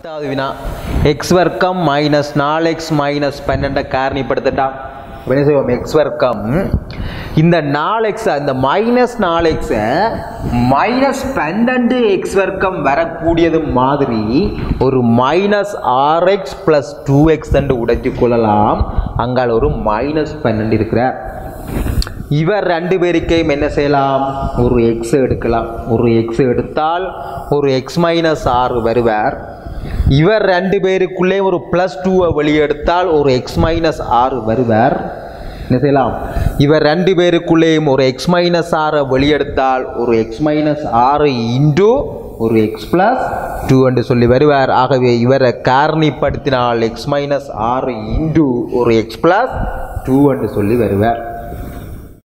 பத்தாவது வினா எக்ஸ் வர்க்கம் மைனஸ் நாலு எக்ஸ் மைனஸ் பன்னெண்டை காரணிப்படுத்தட்டா அப்ப என்ன செய்வோம் எக்ஸ் வர்க்கம் இந்த நாலு எக்ஸ் இந்த மைனஸ் நாலு எக்ஸை மைனஸ் பன்னெண்டு எக்ஸ் வர்க்கம் வரக்கூடியது மாதிரி ஒரு minus R X plus two X என்று உடைத்து கொள்ளலாம் அங்கால ஒரு மைனஸ் பன்னெண்டு இருக்கிறார் இவர் ரெண்டு பேருக்கையும் என்ன செய்யலாம் ஒரு எக்ஸ் எடுக்கலாம் ஒரு எக்ஸ் எடுத்தால் ஒரு எக்ஸ் மைனஸ் ஆறு வருவார் இவர் ரெண்டு பேருக்குள்ளே ஒரு ப்ளஸ் டூவை வெளியெடுத்தால் ஒரு எக்ஸ் மைனஸ் ஆறு வருவார் என்ன செய்யலாம் இவர் ரெண்டு பேருக்குள்ளேயும் ஒரு எக்ஸ் மைனஸ் ஆறை வெளியெடுத்தால் ஒரு எக்ஸ் மைனஸ் ஆறு இன்டு ஒரு எக்ஸ் ப்ளஸ் டூ என்று சொல்லி வருவார் ஆகவே இவரை காரணிப்படுத்தினால் எக்ஸ் மைனஸ் ஆறு இன்டு ஒரு எக்ஸ் ப்ளஸ் டூ என்று சொல்லி வருவார்